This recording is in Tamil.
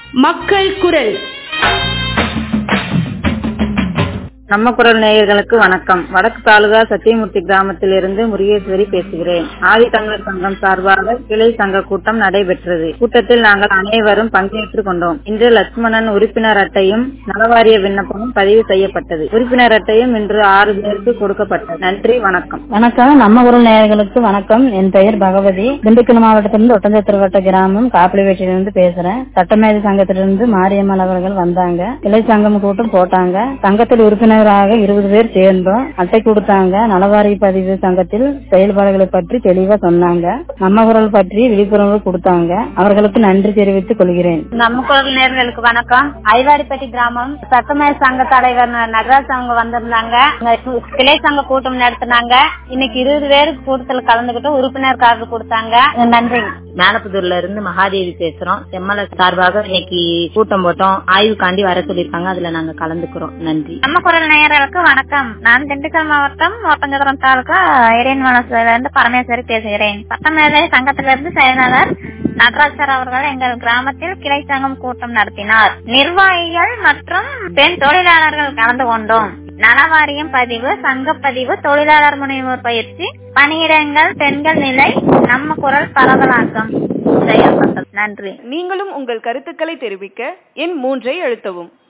மக்கள் குரல் நம்ம குரல் நேயர்களுக்கு வணக்கம் வடக்கு தாலுகா சத்தியமூர்த்தி கிராமத்தில் இருந்து முருகேஸ்வரி பேசுகிறேன் ஆதி தமிழர் சங்கம் சார்பாக கிளை சங்க கூட்டம் நடைபெற்றது கூட்டத்தில் நாங்கள் அனைவரும் பங்கேற்றுக் கொண்டோம் இன்று லட்சுமணன் உறுப்பினர் அட்டையும் நலவாரிய விண்ணப்பமும் பதிவு செய்யப்பட்டது உறுப்பினர் அட்டையும் இன்று ஆறு பேருக்கு கொடுக்கப்பட்டது நன்றி வணக்கம் வணக்கம் நம்ம குரல் நேயர்களுக்கு வணக்கம் என் பெயர் பகவதி திண்டுக்கல் மாவட்டத்திலிருந்து ஒட்டஞ்சத்திர வட்ட கிராமம் காப்பிலிவேட்டிலிருந்து பேசுறேன் சட்டமேதை சங்கத்திலிருந்து மாரியம்மன் அவர்கள் வந்தாங்க கிளை சங்கம் கூட்டம் போட்டாங்க சங்கத்தில் உறுப்பினராக இருபது பேர் சேர்ந்தோம் அட்டை கொடுத்தாங்க நலவாரி பதிவு சங்கத்தில் செயல்பாடுகளை பற்றி தெளிவா சொன்னாங்க நம்ம குரல் பற்றி விழிப்புணர்வு கொடுத்தாங்க அவர்களுக்கு நன்றி தெரிவித்துக் கொள்கிறேன் நம்ம குரல் நேர்களுக்கு வணக்கம் ஐவாடிப்பட்டி கிராமம் சட்டமேத சங்க தலைவர் நகராஜ் அவங்க வந்திருந்தாங்க இங்க கிளை சங்க கூட்டம் நடத்தினாங்க இன்னைக்கு இருபது பேருக்கு கூட்டத்தில் கலந்துகிட்டு உறுப்பினர் கார்டு கொடுத்தாங்க நன்றி மேலப்புதூர்ல இருந்து மகாதேவி பேசுறோம் செம்மல சார்பாக இன்னைக்கு கூட்டம் போட்டோம் ஆய்வுக்காண்டி வர சொல்லிருக்காங்க அதுல நாங்க கலந்துக்கிறோம் நன்றி நம்ம குரல் நேயர்களுக்கு வணக்கம் நான் திண்டுக்கல் மாவட்டம் ஓட்டஞ்சத்திரம் தாலுகா இறையன் மனசுல இருந்து பரமேஸ்வரி பேசுகிறேன் சட்டமேதை சங்கத்திலிருந்து செயலாளர் நடராஜ் சார் அவர்கள் எங்கள் கிராமத்தில் கிளை சங்கம் கூட்டம் நடத்தினார் நிர்வாகிகள் மற்றும் பெண் தொழிலாளர்கள் கலந்து கொண்டோம் நலவாரியம் பதிவு சங்க பதிவு தொழிலாளர் முனைவோர் பயிற்சி பணியிடங்கள் பெண்கள் நிலை நம்ம குரல் பரவலாக்கம் செய்யப்பட்டது நன்றி நீங்களும் உங்கள் கருத்துக்களை தெரிவிக்க எண் மூன்றை அழுத்தவும்